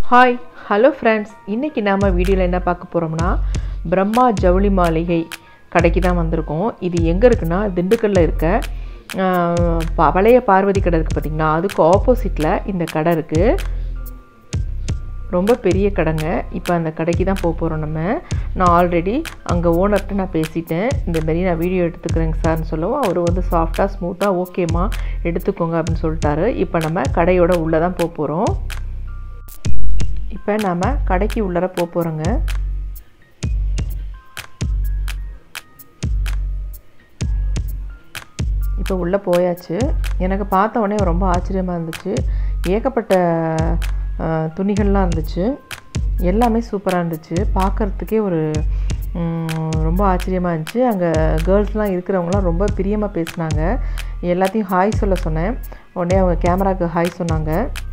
hi hello friends இன்றைக்கி நாம் வீடியோவில் என்ன பார்க்க போகிறோம்னா பிரம்மா ஜவுளி மாளிகை கடைக்கு தான் வந்திருக்கோம் இது எங்கே இருக்குன்னா திண்டுக்கல்லில் இருக்க ஆஹ், ப- பழைய பார்வதி கடை இருக்குது பார்த்திங்களா அதுக்கு ஆப்போசிட்டில் இந்த கடை இருக்குது ரொம்ப பெரிய கடைங்க இப்போ அந்த கடைக்கு தான் போக போகிறோம் நம்ம நான் ஆல்ரெடி அங்கே ஓனர்கிட்ட நான் பேசிட்டேன் இந்த மாதிரி நான் வீடியோ எடுத்துக்கிறேங்க சார்னு சொல்லவும் அவர் வந்து சாஃப்டாக ஸ்மூத்தாக ஓகேம்மா எடுத்துக்கோங்க அப்படின்னு சொல்லிட்டாரு இப்போ நம்ம கடையோட உள்ளே தான் போக போகிறோம் இப்போ நாம் கடைக்கு உள்ளர போக போகிறோங்க இப்போ உள்ளே போயாச்சு எனக்கு பார்த்த உடனே ரொம்ப ஆச்சரியமாக இருந்துச்சு ஏகப்பட்ட அஹ், துணிகள்லாம் இருந்துச்சு எல்லாமே சூப்பராக இருந்துச்சு பார்க்குறதுக்கே ஒரு ம், ரொம்ப ஆச்சரியமாக இருந்துச்சு அங்கே கேர்ள்ஸ்லாம் இருக்கிறவங்களாம் ரொம்ப பிரியமாக பேசினாங்க எல்லாத்தையும் ஹாய் சொல்ல சொன்னேன் உடனே அவங்க கேமராவுக்கு ஹாய் சொன்னாங்க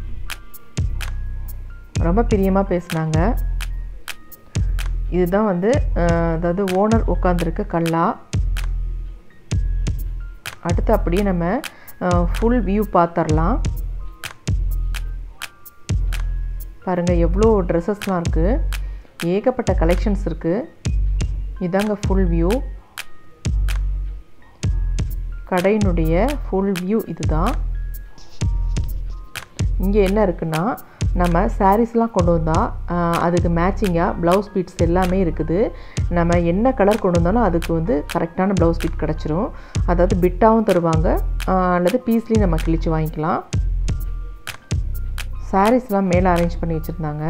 ரொம்ப பிரியமாக பேசினாங்க இதுதான் வந்து அஹ், அதாவது ஓனர் உட்காந்துருக்க கல்லா அடுத்து அப்படியே நம்ம ஃபுல் வியூ பார்த்துடலாம் பாருங்கள் எவ்வளோ ட்ரெஸ்ஸஸ்லாம் இருக்குது ஏகப்பட்ட கலெக்ஷன்ஸ் இருக்குது இதாங்க ஃபுல் வியூ கடையினுடைய ஃபுல் வியூ இதுதான் இங்கே என்ன இருக்குன்னா நம்ம சாரீஸ்லாம் கொண்டு வந்தால் ஆஹ், அதுக்கு மேட்சிங்காக ப்ளவுஸ் பீட்ஸ் எல்லாமே இருக்குது நம்ம என்ன கலர் கொண்டு வந்தாலும் அதுக்கு வந்து கரெக்டான ப்ளவுஸ் பீட் கிடச்சிரும் அதாவது பிட்டாகவும் தருவாங்க ஆஹ், அல்லது பீஸ்லேயும் நம்ம கிழிச்சு வாங்கிக்கலாம் சாரீஸ்லாம் மேலே அரேஞ்ச் பண்ணி வச்சுருந்தாங்க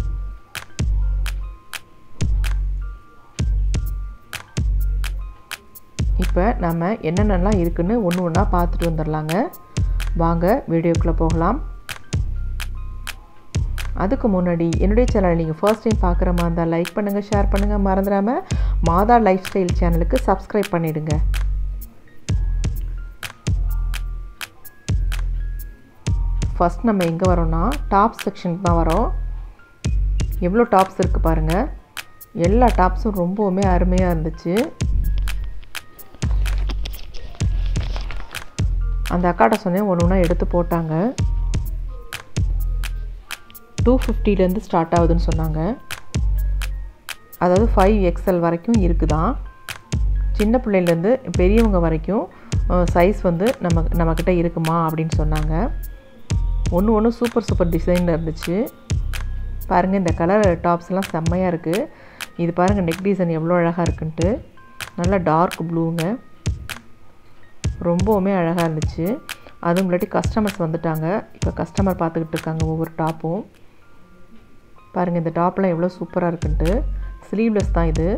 இப்போ நம்ம என்னென்னலாம் இருக்குன்னு ஒன்று ஒன்றா பார்த்துட்டு வந்துடலாங்க வாங்க வீடியோக்குள்ளே போகலாம் அதுக்கு முன்னாடி என்னுடைய சேனலை நீங்கள் ஃபர்ஸ்ட் டைம் பார்க்குற மாதிரி இருந்தால் லைக் பண்ணுங்கள் ஷேர் பண்ணுங்கள் மறந்துடாமல் மாதா லைஃப் ஸ்டைல் சேனலுக்கு சப்ஸ்கிரைப் பண்ணிவிடுங்க ஃபஸ்ட் நம்ம எங்கே வரோம்னா டாப் செக்ஷனுக்கு தான் வரோம் எவ்வளோ டாப்ஸ் இருக்குது பாருங்கள் எல்லா டாப்ஸும் ரொம்பவுமே அருமையாக இருந்துச்சு அந்த அக்காட்ட சொன்னேன் ஒன்று ஒன்றா எடுத்து போட்டாங்க டூ ஃபிஃப்டிலேருந்து ஸ்டார்ட் ஆகுதுன்னு சொன்னாங்க அதாவது ஃபைவ் எக்ஸ்எல் வரைக்கும் இருக்குதான் சின்ன பிள்ளையிலேருந்து பெரியவங்க வரைக்கும் சைஸ் வந்து நம்ம நம்மக்கிட்ட இருக்குமா அப்படின்னு சொன்னாங்க ஒன்று ஒன்று சூப்பர் சூப்பர் டிசைனில் இருந்துச்சு பாருங்கள் இந்த கலர் டாப்ஸ்லாம் செம்மையாக இருக்குது இது பாருங்கள் நெக் டிசைன் எவ்வளோ அழகாக இருக்குன்ட்டு நல்லா டார்க் ப்ளூங்க ரொம்பவுமே அழகாக இருந்துச்சு அதுவும் இல்லாட்டி கஸ்டமர்ஸ் வந்துட்டாங்க இப்போ கஸ்டமர் பார்த்துக்கிட்டு இருக்காங்க ஒவ்வொரு டாப்பும் பாருங்கள் இந்த டாப்லாம் எவ்வளோ சூப்பராக இருக்குன்ட்டு ஸ்லீவ்லெஸ் தான் இது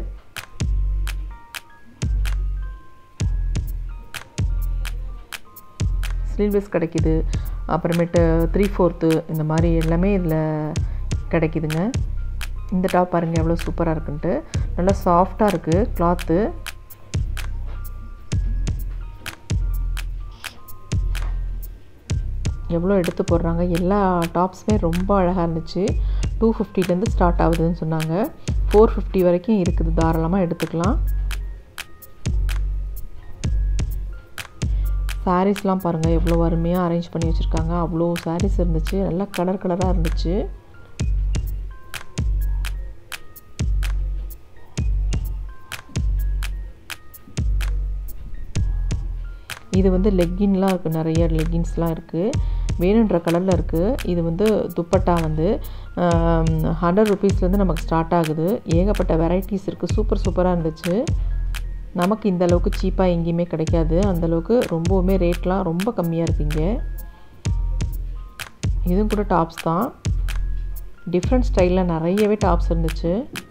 ஸ்லீவ்லெஸ் கிடைக்கிது அப்புறமேட்டு த்ரீ ஃபோர்த்து இந்த மாதிரி எல்லாமே இதில் கிடைக்குதுங்க இந்த டாப் பாருங்கள் எவ்வளோ சூப்பராக இருக்குன்ட்டு நல்லா சாஃப்டாக இருக்குது கிளாத்து எவ்வளோ எடுத்து போடுறாங்க எல்லா டாப்ஸுமே ரொம்ப அழகாக இருந்துச்சு டூ ஃபிஃப்டிலேருந்து ஸ்டார்ட் ஆகுதுன்னு சொன்னாங்க ஃபோர் ஃபிஃப்டி வரைக்கும் இருக்குது தாராளமாக எடுத்துக்கலாம் சாரீஸ்லாம் பாருங்கள் எவ்வளோ அருமையாக அரேஞ்ச் பண்ணி வச்சுருக்காங்க அவ்வளோ சாரீஸ் இருந்துச்சு நல்லா கலர் கலராக இருந்துச்சு இது வந்து லெக்கின்லாம் இருக்குது நிறைய லெக்கின்ஸ்லாம் இருக்குது வேணுன்ற கலரில் இருக்குது இது வந்து துப்பட்டா வந்து ஹண்ட்ரட் ருபீஸ்லேருந்து நமக்கு ஸ்டார்ட் ஆகுது ஏகப்பட்ட வெரைட்டிஸ் இருக்குது சூப்பர் சூப்பராக இருந்துச்சு நமக்கு இந்த அளவுக்கு சீப்பாக எங்கேயுமே கிடைக்காது அந்த அளவுக்கு ரொம்பவுமே ரேட்லாம் ரொம்ப கம்மியாக இருக்குங்க இதுவும் கூட டாப்ஸ் தான் டிஃப்ரெண்ட் ஸ்டைலில் நிறையவே டாப்ஸ் இருந்துச்சு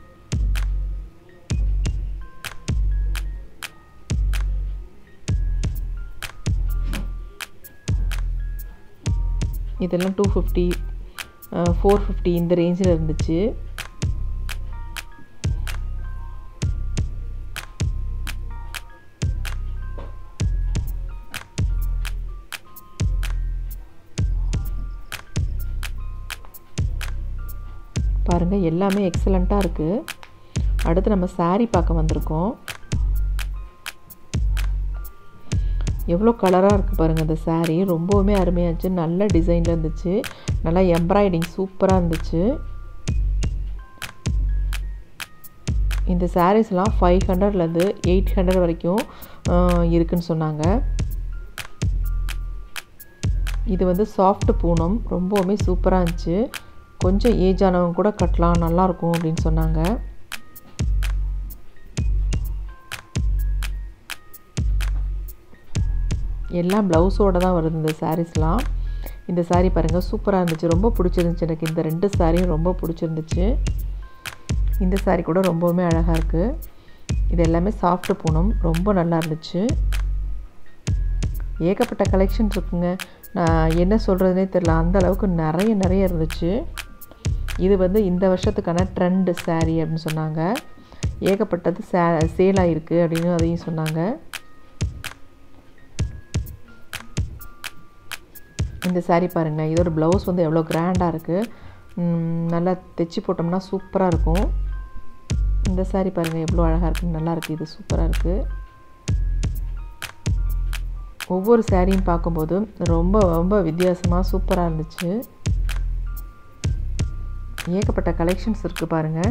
இதெல்லாம் டூ ஃபிஃப்டி ஃபோர் ஃபிஃப்டி இந்த ரேஞ்சில் இருந்துச்சு பாருங்கள் எல்லாமே எக்ஸலண்ட்டாக இருக்குது அடுத்து நம்ம saree பார்க்க வந்திருக்கோம் எவ்வளோ கலராக இருக்குது பாருங்கள் அந்த saree ரொம்பவுமே அருமையாக இருந்துச்சு நல்ல டிசைனில் இருந்துச்சு நல்லா எம்ப்ராய்டிங் சூப்பராக இருந்துச்சு இந்த சாரீஸ்லாம் ஃபைவ் ஹண்ட்ரட்லேருந்து எயிட் ஹண்ட்ரட் வரைக்கும் இருக்குன்னு சொன்னாங்க இது வந்து சாஃப்ட் பூனம் ரொம்பவுமே சூப்பராக இருந்துச்சு கொஞ்சம் ஏஜ் ஆனவங்க கூட கட்டலாம் நல்லாயிருக்கும் அப்படின்னு சொன்னாங்க எல்லாம் ப்ளவுஸோடு தான் வருது இந்த சாரீஸ்லாம் இந்த சாரீ பாருங்கள் சூப்பராக இருந்துச்சு ரொம்ப பிடிச்சிருந்துச்சு எனக்கு இந்த ரெண்டு சாரியும் ரொம்ப பிடிச்சிருந்துச்சு இந்த சாரீ கூட ரொம்பவுமே அழகாக இருக்குது இது எல்லாமே சாஃப்ட் பூனம் ரொம்ப நல்லா இருந்துச்சு ஏகப்பட்ட கலெக்ஷன் இருக்குங்க நான் என்ன சொல்கிறதுனே தெரில அந்த அளவுக்கு நிறைய நிறைய இருந்துச்சு இது வந்து இந்த வருஷத்துக்கான ட்ரெண்டு சாரீ அப்படின்னு சொன்னாங்க ஏகப்பட்டது சே சேலாக இருக்குது அப்படின்னு அதையும் சொன்னாங்க இந்த சாரீ பாருங்கள் இதோட ப்ளவுஸ் வந்து எவ்வளோ கிராண்டாக இருக்குது நல்லா தைச்சி போட்டோம்னா சூப்பராக இருக்கும் இந்த சாரீ பாருங்கள் எவ்வளோ அழகாக இருக்குது நல்லா இருக்குது இது சூப்பராக இருக்குது ஒவ்வொரு சாரியும் பார்க்கும்போது ரொம்ப ரொம்ப வித்தியாசமாக சூப்பராக இருந்துச்சு ஏகப்பட்ட கலெக்ஷன்ஸ் இருக்குது பாருங்கள்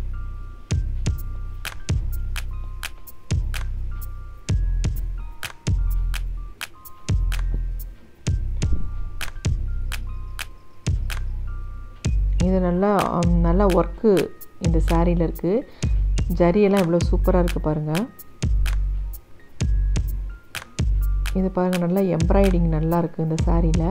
இது நல்லா நல்லா ஒர்க்கு இந்த சாரியில் இருக்குது ஜரியெல்லாம் எவ்வளோ சூப்பராக இருக்குது பாருங்கள் இது பாருங்கள் நல்லா எம்ப்ராய்டிங் நல்லா இருக்குது இந்த சாரியில்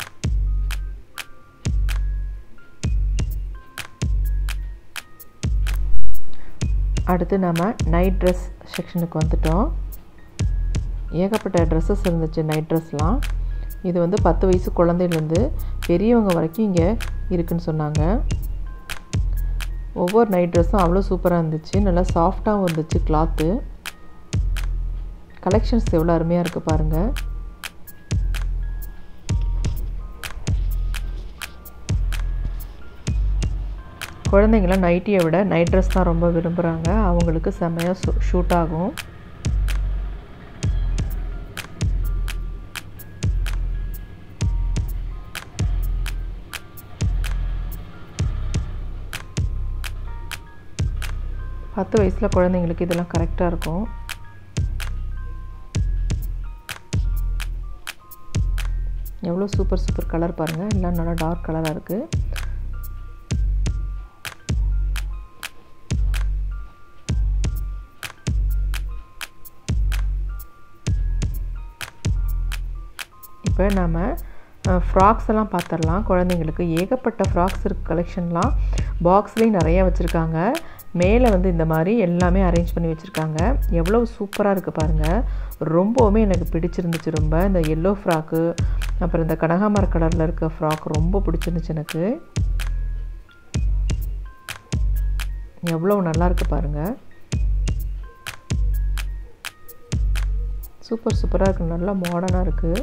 அடுத்து நம்ம நைட் ட்ரெஸ் செக்ஷனுக்கு வந்துட்டோம் ஏகப்பட்ட ட்ரெஸ்ஸஸ் இருந்துச்சு நைட் ட்ரெஸ்லாம் இது வந்து பத்து வயசு குழந்தையிலேருந்து பெரியவங்க வரைக்கும் இங்கே இருக்குன்னு சொன்னாங்க ஒவ்வொரு நைட் ட்ரெஸ்ஸும் அவ்வளோ சூப்பராக இருந்துச்சு நல்லா சாஃப்டாகவும் இருந்துச்சு கிளாத்து கலெக்ஷன்ஸ் எவ்வளோ அருமையாக இருக்குது பாருங்கள் குழந்தைங்களாம் நைட்டியை விட நைட் ட்ரெஸ் தான் ரொம்ப விரும்புகிறாங்க அவங்களுக்கு செம்மையாக ஷூட் ஆகும் பத்து வயசில் குழந்தைங்களுக்கு இதெல்லாம் கரெக்டாக இருக்கும் எவ்வளோ சூப்பர் சூப்பர் கலர் பாருங்கள் எல்லாம் நல்லா டார்க் கலராக இருக்குது இப்போ நம்ம ஃப்ராக்ஸ் எல்லாம் பார்த்துடலாம் குழந்தைங்களுக்கு ஏகப்பட்ட ஃப்ராக்ஸ் இருக்கு கலெக்ஷன்லாம் பாக்ஸ்லேயும் நிறைய வச்சுருக்காங்க மேலே வந்து இந்த மாதிரி எல்லாமே அரேஞ்ச் பண்ணி வச்சுருக்காங்க எவ்வளோ சூப்பராக இருக்குது பாருங்கள் ரொம்பவுமே எனக்கு பிடிச்சிருந்துச்சு ரொம்ப இந்த எல்லோ ஃப்ராக்கு அப்புறம் இந்த கனகாமர கலரில் இருக்க ஃப்ராக் ரொம்ப பிடிச்சிருந்துச்சு எனக்கு எவ்வளோ நல்லா இருக்குது பாருங்கள் சூப்பர் சூப்பராக இருக்குது நல்லா மாடர்னாக இருக்குது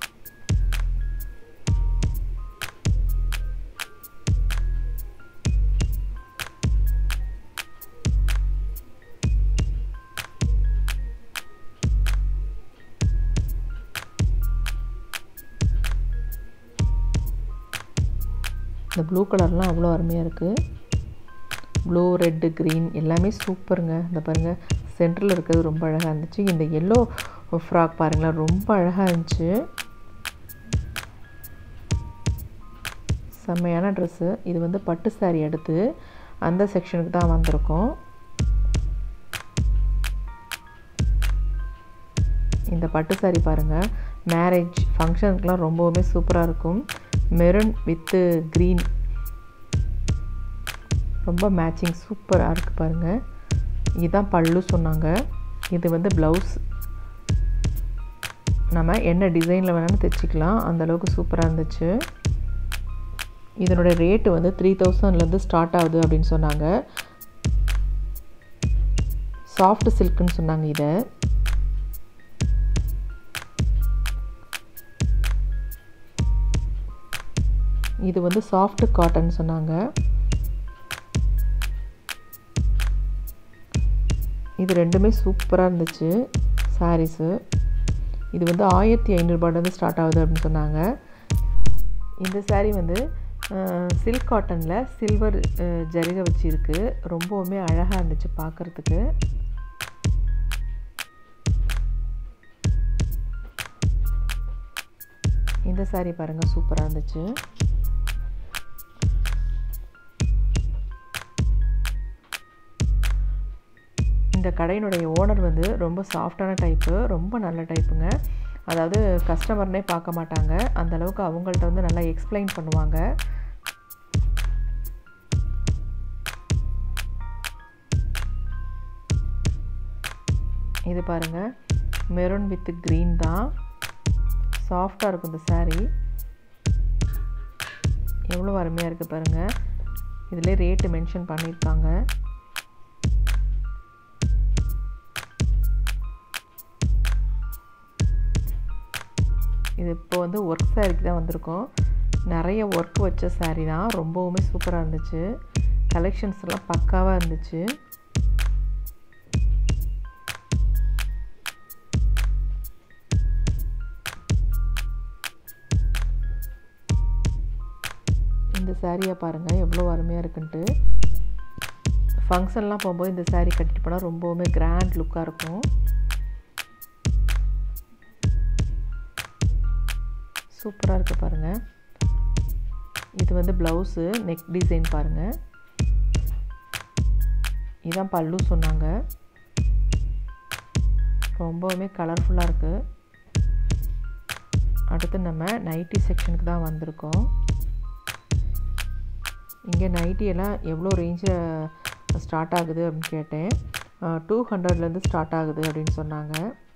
இந்த ப்ளூ கலர்லாம் அவ்வளோ அருமையாக இருக்குது ப்ளூ ரெட்டு க்ரீன் எல்லாமே சூப்பருங்க இந்த பாருங்கள் சென்டரில் இருக்கிறது ரொம்ப அழகாக இருந்துச்சு இந்த எல்லோ ஃப்ராக் பாருங்களேன் ரொம்ப அழகாக இருந்துச்சு செம்மையான ட்ரெஸ்ஸு இது வந்து பட்டு சாரீ எடுத்து அந்த செக்ஷனுக்கு தான் வந்திருக்கோம் இந்த பட்டு சாரீ பாருங்கள் மேரேஜ் ஃபங்க்ஷனுக்குலாம் ரொம்பவுமே சூப்பராக இருக்கும் மெரூன் வித்து க்ரீன் ரொம்ப மேட்சிங் சூப்பராக இருக்குது பாருங்கள் இதுதான் பல்லு சொன்னாங்க இது வந்து ப்ளவுஸ் நம்ம என்ன டிசைனில் வேணாலும் தைச்சிக்கலாம் அந்தளவுக்கு சூப்பராக இருந்துச்சு இதனுடைய ரேட்டு வந்து த்ரீ தௌசண்ட்லேருந்து ஸ்டார்ட் ஆகுது அப்படின்னு சொன்னாங்க சாஃப்ட் சில்க்குன்னு சொன்னாங்க இதை இது வந்து சாஃப்ட் காட்டன் சொன்னாங்க இது ரெண்டுமே சூப்பராக இருந்துச்சு சாரீஸு இது வந்து ஆயிரத்தி ஐநூறுபாலேருந்து ஸ்டார்ட் ஆகுது அப்படின்னு சொன்னாங்க இந்த சாரீ வந்து சில்க் காட்டனில் சில்வர் ஜரிகை வச்சு இருக்கு ரொம்பவுமே அழகாக இருந்துச்சு பார்க்குறதுக்கு இந்த சாரீ பாருங்கள் சூப்பராக இருந்துச்சு இந்த கடையினுடைய ஓனர் வந்து ரொம்ப சாஃப்டான டைப்பு ரொம்ப நல்ல டைப்புங்க அதாவது கஸ்டமர்னே பார்க்க மாட்டாங்க அந்த அளவுக்கு அவங்கள்ட்ட வந்து நல்லா எக்ஸ்பிளைன் பண்ணுவாங்க இது பாருங்கள் மெரூன் வித் க்ரீன் தான் சாஃப்டாக இருக்கும் இந்த சாரீ எவ்வளோ அருமையாக இருக்குது பாருங்கள் இதிலே ரேட்டு மென்ஷன் பண்ணியிருக்காங்க இது இப்போ வந்து ஒர்க் சாரீக்கு தான் வந்திருக்கோம் நிறைய ஒர்க் வச்ச சாரீ தான் ரொம்பவுமே சூப்பராக இருந்துச்சு கலெக்ஷன்ஸ் எல்லாம் பக்காவாக இருந்துச்சு இந்த சாரியை பாருங்கள் எவ்வளோ அருமையாக இருக்குன்ட்டு ஃபங்க்ஷன்லாம் போகும்போது இந்த சாரீ கட்டிட்டு போனால் ரொம்பவுமே கிராண்ட் லுக்காக இருக்கும் சூப்பராக இருக்குது பாருங்கள் இது வந்து ப்ளவுஸு நெக் டிசைன் பாருங்கள் இதான் பல்லு சொன்னாங்க ரொம்பவுமே கலர்ஃபுல்லாக இருக்குது அடுத்து நம்ம நைட்டி செக்ஷனுக்கு தான் வந்திருக்கோம் இங்கே நைட்டி எல்லாம் எவ்வளோ ரேஞ்சில் ஸ்டார்ட் ஆகுது அப்படின்னு கேட்டேன் டூ ஹண்ட்ரட்லேருந்து ஸ்டார்ட் ஆகுது அப்படின்னு சொன்னாங்க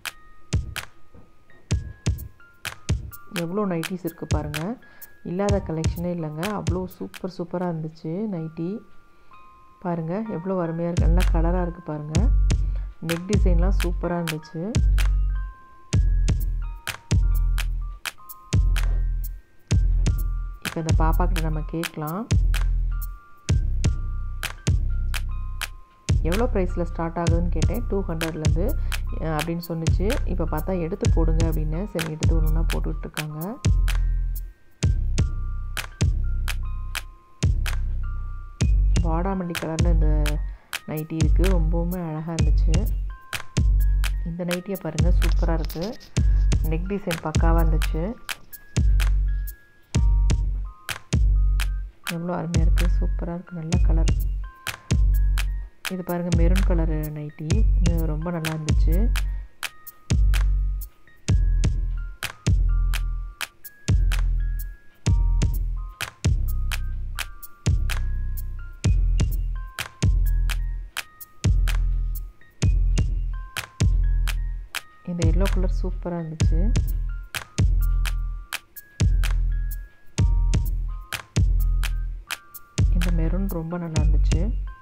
எவ்வளோ நைட்டிஸ் இருக்குது பாருங்கள் இல்லாத கலெக்ஷனே இல்லைங்க அவ்வளோ சூப்பர் சூப்பராக இருந்துச்சு நைட்டி பாருங்கள் எவ்வளோ அருமையாக இருக்குது நல்லா கலராக இருக்குது பாருங்கள் நெக் டிசைன்லாம் சூப்பராக இருந்துச்சு இப்போ இந்த பாப்பாக்கிட்ட நம்ம கேட்கலாம் எவ்வளோ ப்ரைஸில் ஸ்டார்ட் ஆகுதுன்னு கேட்டேன் டூ ஹண்ட்ரட்லேருந்து அப்படின்னு சொன்னிச்சு இப்போ பார்த்தா எடுத்து போடுங்க அப்படின்னு சரி எடுத்து ஒன்று ஒன்றா போட்டுட்ருக்காங்க வாடாமல்லி கலரில் இந்த நைட்டி இருக்குது ரொம்பவுமே அழகாக இருந்துச்சு இந்த நைட்டியை பாருங்கள் சூப்பராக இருக்குது நெக் டிசைன் பக்காவாக இருந்துச்சு எவ்வளோ அருமையாக இருக்குது சூப்பராக இருக்குது நல்ல கலர் இது பாருங்கள் மெரூன் கலர் நைட்டி இது ரொம்ப நல்லா இருந்துச்சு இந்த எல்லோ கலர் சூப்பராக இருந்துச்சு இந்த மெரூன் ரொம்ப நல்லா இருந்துச்சு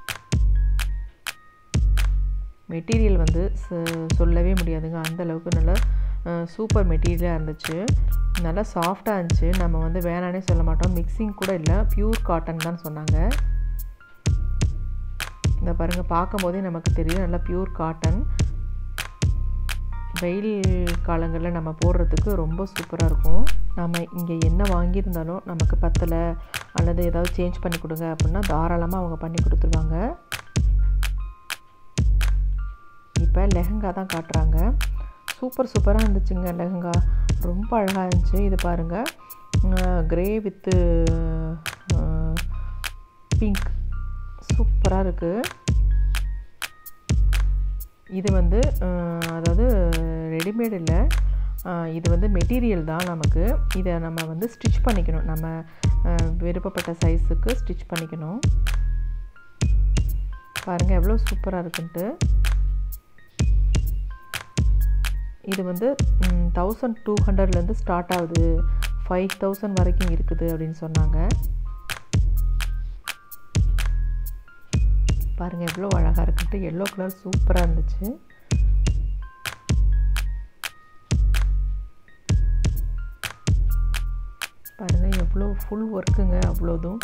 மெட்டீரியல் வந்து சொல்லவே முடியாதுங்க அந்த அளவுக்கு நல்லா சூப்பர் மெட்டீரியலாக இருந்துச்சு நல்லா சாஃப்டாக இருந்துச்சு நம்ம வந்து வேணானே சொல்ல மாட்டோம் மிக்சிங் கூட இல்லை ப்யூர் காட்டன் தான் சொன்னாங்க இந்த பாருங்கள் பார்க்கும்போதே நமக்கு தெரியும் நல்லா ப்யூர் காட்டன் வெயில் காலங்களில் நம்ம போடுறதுக்கு ரொம்ப சூப்பராக இருக்கும் நம்ம இங்கே என்ன வாங்கியிருந்தாலும் நமக்கு பத்தலை அல்லது ஏதாவது சேஞ்ச் பண்ணி கொடுங்க அப்படின்னா தாராளமாக அவங்க பண்ணி கொடுத்துருவாங்க இப்போ லெஹங்கா தான் காட்டுறாங்க சூப்பர் சூப்பராக இருந்துச்சுங்க லெஹங்கா ரொம்ப அழகாக இருந்துச்சு இது பாருங்கள் க்ரே வித்து பிங்க் சூப்பராக இருக்குது இது வந்து அதாவது ரெடிமேட் இல்லை இது வந்து மெட்டீரியல் தான் நமக்கு இதை நம்ம வந்து ஸ்டிச் பண்ணிக்கணும் நம்ம விருப்பப்பட்ட சைஸுக்கு ஸ்டிச் பண்ணிக்கணும் பாருங்கள் எவ்வளோ சூப்பராக இருக்குன்ட்டு இது வந்து தௌசண்ட் டூ ஹண்ட்ரட்லேருந்து ஸ்டார்ட் ஆகுது ஃபைவ் தௌசண்ட் வரைக்கும் இருக்குது அப்படின்னு சொன்னாங்க பாருங்கள் எவ்வளோ அழகாக இருக்குன்ட்டு எல்லோ கலர் சூப்பராக இருந்துச்சு பாருங்கள் எவ்வளோ ஃபுல் ஒர்க்குங்க அவ்வளோதும்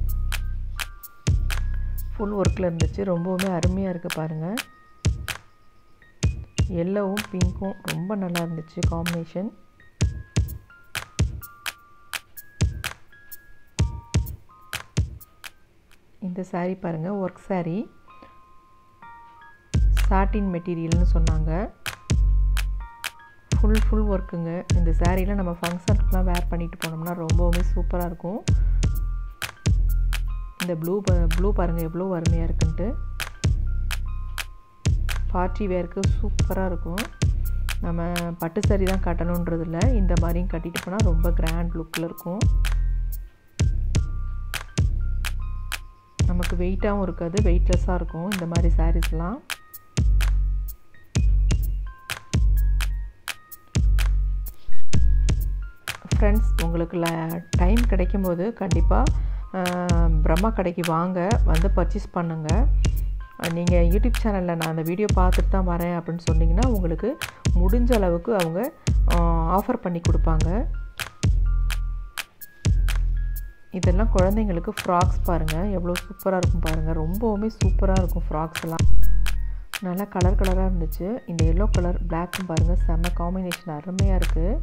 ஃபுல் ஒர்க்கில் இருந்துச்சு ரொம்பவுமே அருமையாக இருக்குது பாருங்கள் எல்லோவும் பிங்க்கும் ரொம்ப நல்லா இருந்துச்சு காம்பினேஷன் இந்த saree பாருங்கள் ஒர்க் saree சாட்டின் மெட்டீரியல்னு சொன்னாங்க ஃபுல் ஃபுல் ஒர்க்குங்க இந்த சாரீலாம் நம்ம ஃபங்க்ஷனுக்குலாம் வேர் பண்ணிட்டு போனோம்னா ரொம்பவுமே சூப்பராக இருக்கும் இந்த ப்ளூ ப்ளூ பாருங்கள் எவ்வளோ அருமையாக இருக்குன்ட்டு பார்ட்டி வேருக்கு சூப்பராக இருக்கும் நம்ம பட்டு saree தான் கட்டணுன்றது இல்லை இந்த மாதிரியும் கட்டிட்டு போனால் ரொம்ப கிராண்ட் லுக்கில் இருக்கும் நமக்கு வெயிட்டாகவும் இருக்காது வெயிட்லெஸ்ஸாக இருக்கும் இந்த மாதிரி சாரீஸ்லாம் ஃப்ரெண்ட்ஸ் உங்களுக்கு ல டைம் கிடைக்கும்போது கண்டிப்பாக பிரம்மா கடைக்கு வாங்க வந்து பர்ச்சேஸ் பண்ணுங்கள் நீங்கள் யூடியூப் சேனலில் நான் அந்த வீடியோ பார்த்துட்டு தான் வரேன் அப்படின்னு சொன்னிங்கன்னா உங்களுக்கு முடிஞ்ச அளவுக்கு அவங்க ஆஃபர் பண்ணி கொடுப்பாங்க இதெல்லாம் குழந்தைங்களுக்கு ஃப்ராக்ஸ் பாருங்கள் எவ்வளோ சூப்பராக இருக்கும் பாருங்கள் ரொம்பவுமே சூப்பராக இருக்கும் ஃப்ராக்ஸ் எல்லாம் நல்லா கலர் கலராக இருந்துச்சு இந்த எல்லோ கலர் பிளாக்கும் பாருங்கள் செம்ம காம்பினேஷன் அருமையாக இருக்குது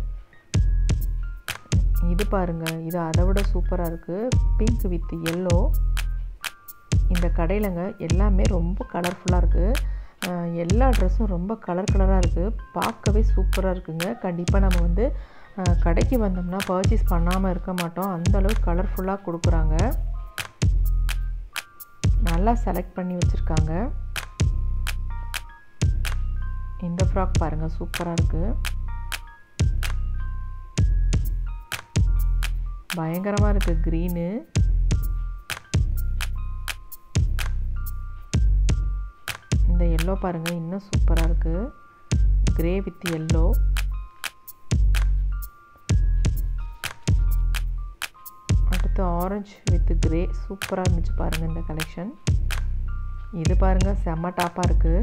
இது பாருங்கள் இது அதை விட சூப்பராக இருக்குது பிங்க் வித் எல்லோ இந்த கடையிலங்க எல்லாமே ரொம்ப கலர்ஃபுல்லாக இருக்குது எல்லா ட்ரெஸ்ஸும் ரொம்ப கலர் கலராக இருக்குது பார்க்கவே சூப்பராக இருக்குங்க கண்டிப்பாக நம்ம வந்து கடைக்கு வந்தோம்னா பர்ச்சேஸ் பண்ணாமல் இருக்க மாட்டோம் அந்தளவுக்கு கலர்ஃபுல்லாக கொடுக்குறாங்க நல்லா செலக்ட் பண்ணி வச்சுருக்காங்க இந்த ஃப்ராக் பாருங்கள் சூப்பராக இருக்குது பயங்கரமாக இருக்குது க்ரீனு இந்த எல்லோ பாருங்கள் இன்னும் சூப்பராக இருக்குது க்ரே வித் எல்லோ அடுத்து ஆரஞ்சு வித் க்ரே சூப்பராக இருந்துச்சு பாருங்கள் இந்த கலெக்ஷன் இது பாருங்கள் செம்ம டாப்பாக இருக்குது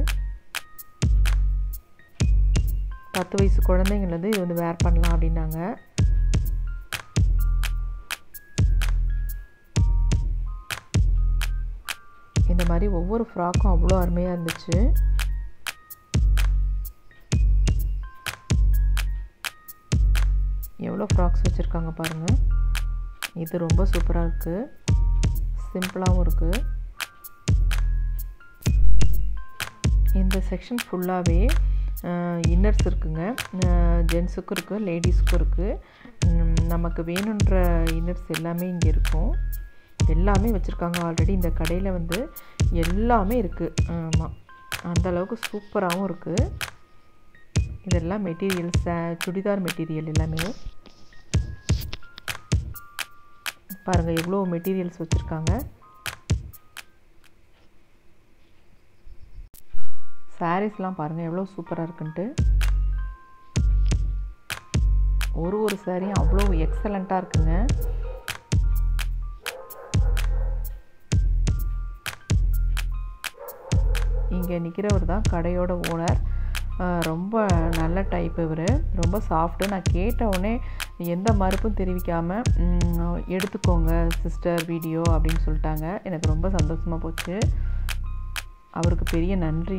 பத்து வயசு குழந்தைங்கள்லேருந்து இது வந்து வேர் பண்ணலாம் அப்படின்னாங்க இந்த மாதிரி ஒவ்வொரு ஃப்ராக்கும் அவ்வளோ அருமையாக இருந்துச்சு எவ்வளோ ஃப்ராக்ஸ் வச்சுருக்காங்க பாருங்கள் இது ரொம்ப சூப்பராக இருக்குது சிம்பிளாகவும் இருக்குது இந்த செக்ஷன் ஃபுல்லாகவே இன்னர்ஸ் இருக்குங்க ஜென்ஸுக்கும் இருக்குது லேடிஸ்க்கும் இருக்குது நமக்கு வேணுன்ற இன்னர்ஸ் எல்லாமே இங்கே இருக்கும் எல்லாமே வச்சுருக்காங்க ஆல்ரெடி இந்த கடையில் வந்து எல்லாமே இருக்குது ஆமாம் அந்தளவுக்கு சூப்பராகவும் இருக்குது இதெல்லாம் மெட்டீரியல்ஸ் சுடிதார் மெட்டீரியல் எல்லாமே பாருங்கள் எவ்வளோ மெட்டீரியல்ஸ் வச்சுருக்காங்க சாரீஸ்லாம் பாருங்கள் எவ்வளோ சூப்பராக இருக்குன்ட்டு ஒரு ஒரு சாரியும் அவ்வளோ எக்ஸலண்ட்டாக இருக்குங்க இங்கே நிற்கிறவர் தான் கடையோட ஓனர் ரொம்ப நல்ல டைப் இவர் ரொம்ப சாஃப்ட்டு நான் கேட்ட உடனே எந்த மறுப்பும் தெரிவிக்காமல் எடுத்துக்கோங்க சிஸ்டர் வீடியோ அப்படின்னு சொல்லிட்டாங்க எனக்கு ரொம்ப சந்தோஷமாக போச்சு அவருக்கு பெரிய நன்றி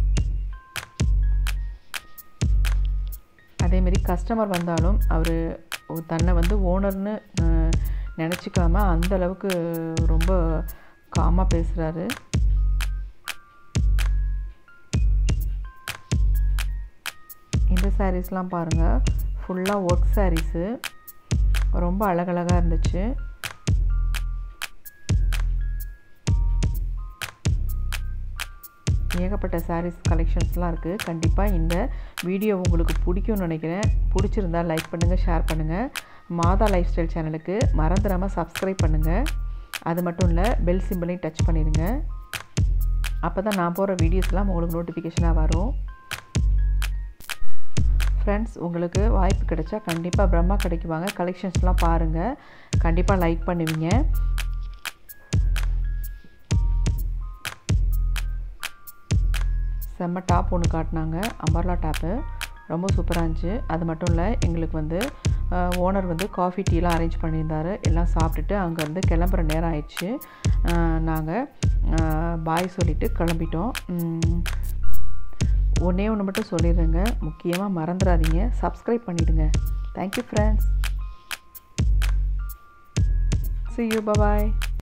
அதேமாரி கஸ்டமர் வந்தாலும் அவர் தன்னை வந்து ஓனர்னு நினச்சிக்காம அந்தளவுக்கு ரொம்ப காமாக பேசுகிறாரு இந்த சாரீஸ்லாம் பாருங்கள் ஃபுல்லாக ஒர்க் சாரீஸு ரொம்ப அழகழகாக இருந்துச்சு ஏகப்பட்ட சாரீஸ் கலெக்ஷன்ஸ்லாம் இருக்குது கண்டிப்பாக இந்த வீடியோ உங்களுக்கு பிடிக்கும்னு நினைக்கிறேன் பிடிச்சிருந்தா லைக் பண்ணுங்கள் ஷேர் பண்ணுங்கள் மாதா லைஃப் ஸ்டைல் சேனலுக்கு மறந்துடாமல் சப்ஸ்கிரைப் பண்ணுங்கள் அது மட்டும் இல்லை பெல் சிம்பிளையும் டச் பண்ணிடுங்க அப்போ தான் நான் போகிற வீடியோஸ்லாம் உங்களுக்கு நோட்டிஃபிகேஷனாக வரும் ஃப்ரெண்ட்ஸ் உங்களுக்கு வாய்ப்பு கிடைச்சா கண்டிப்பாக பிரம்மா கடைக்கு வாங்க கலெக்ஷன்ஸ்லாம் பாருங்கள் கண்டிப்பாக லைக் பண்ணுவீங்க செம்ம டாப் ஒன்று காட்டினாங்க அம்பர்லா டாப்பு ரொம்ப சூப்பராக இருந்துச்சு அது மட்டும் இல்லை எங்களுக்கு வந்து ஓனர் வந்து காஃபி டீலாம் அரேஞ்ச் பண்ணியிருந்தாரு எல்லாம் சாப்பிட்டுட்டு அங்கேருந்து கிளம்புற நேரம் ஆயிடுச்சு நாங்கள் பாய் சொல்லிவிட்டு கிளம்பிட்டோம் ஒன்றே ஒன்று மட்டும் சொல்லிடுறேங்க முக்கியமாக மறந்துடாதீங்க சப்ஸ்கிரைப் பண்ணிவிடுங்க thank you friends see you bye bye